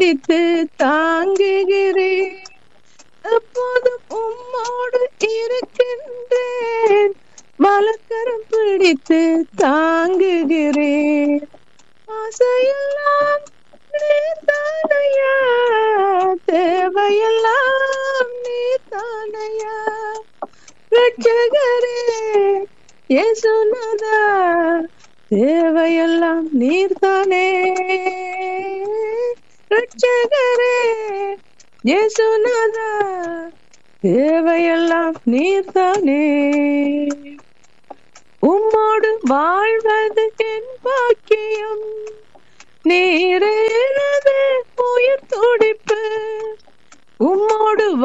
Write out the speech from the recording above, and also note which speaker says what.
Speaker 1: பிடித்து தாங்குகிறேன் எப்போதும் உம்மோடு இருக்கின்றேன் வலக்கரம் பிடித்து தாங்குகிறேன் ஆசையெல்லாம் நீதானையா தேவையெல்லாம் நீதானையா ரட்சகரே இயேசுநாதா தேவையெல்லாம் நீர்தானே ரட்சகரே இயேசுநாதா தேவையெல்லாம் நீர்தானே உம்மோடு வாழ்வது என் பாக்கியம் நீரே எனது உயிர் துடிப்பு உம்மோடு